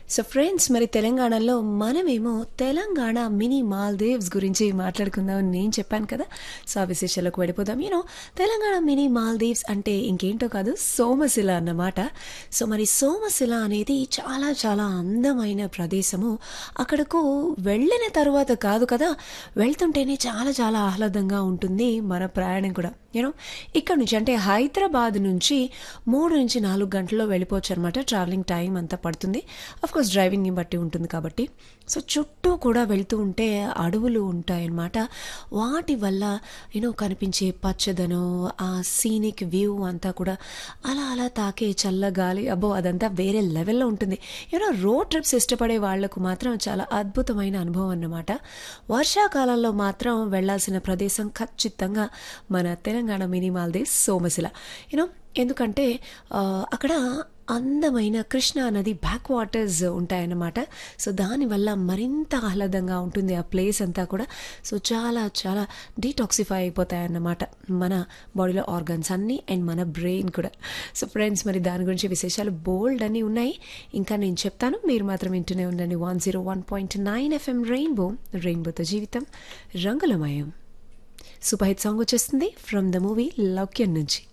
so friends మరి తెలంగాణలో మనమేమో తెలంగాణ మినీ మాల్దీవ్స్ గురించి మాట్లాడుకుందామని నేను చెప్పాను కదా సో ఆ విశేషాలకు వెళ్ళిపోదాం యూనో తెలంగాణ మినీ మాల్దీవ్స్ అంటే ఇంకేంటో కాదు సోమశిల అన్నమాట సో మరి సోమశిల అనేది చాలా చాలా అందమైన ప్రదేశము అక్కడకు వెళ్ళిన తర్వాత కాదు కదా వెళ్తుంటేనే చాలా చాలా ఆహ్లాదంగా ఉంటుంది మన ప్రయాణం కూడా యూనో ఇక్కడ నుంచి అంటే హైదరాబాద్ నుంచి మూడు నుంచి నాలుగు గంటల్లో వెళ్ళిపోవచ్చు అనమాట ట్రావెలింగ్ టైం అంతా పడుతుంది అఫ్ కోర్స్ డ్రైవింగ్ని బట్టి ఉంటుంది కాబట్టి సో చుట్టూ కూడా వెళ్తూ ఉంటే అడవులు ఉంటాయన్నమాట వాటి వల్ల యూనో కనిపించే పచ్చదనం ఆ సీనిక్ వ్యూ అంతా కూడా అలా అలా తాకే చల్ల గాలి అబ్బో అదంతా వేరే లెవెల్లో ఉంటుంది యూనో రోడ్ ట్రిప్స్ ఇష్టపడే వాళ్లకు మాత్రం చాలా అద్భుతమైన అనుభవం అన్నమాట వర్షాకాలంలో మాత్రం వెళ్ళాల్సిన ప్రదేశం ఖచ్చితంగా మన Telangana mini Maldives Somasila you know ఎందుకంటే ఆ, అక్కడ అందమైన కృష్ణా నది బ్యాక్ వాటర్స్ ఉంటాయన్నమాట సో దానివల్ల మరింత ఆహ్లాదంగా ఉంటుంది ఆ ప్లేస్ అంతా కూడా సో చాలా చాలా డీటాక్సిఫై అయిపోతాయన్నమాట మన బాడీలో ఆర్గన్స్ అన్నీ అండ్ మన బ్రెయిన్ కూడా సో ఫ్రెండ్స్ మరి దాని గురించి విశేషాలు బోల్డ్ అన్నీ ఉన్నాయి ఇంకా నేను చెప్తాను మీరు మాత్రం వింటూనే ఉండండి one zero one point nine FM rainbow రెయిన్బోతో జీవితం రంగులమయం సూపర్ హిట్ సాంగ్ వచ్చేస్తుంది ఫ్రమ్ ద మూవీ లౌక్యం నుంచి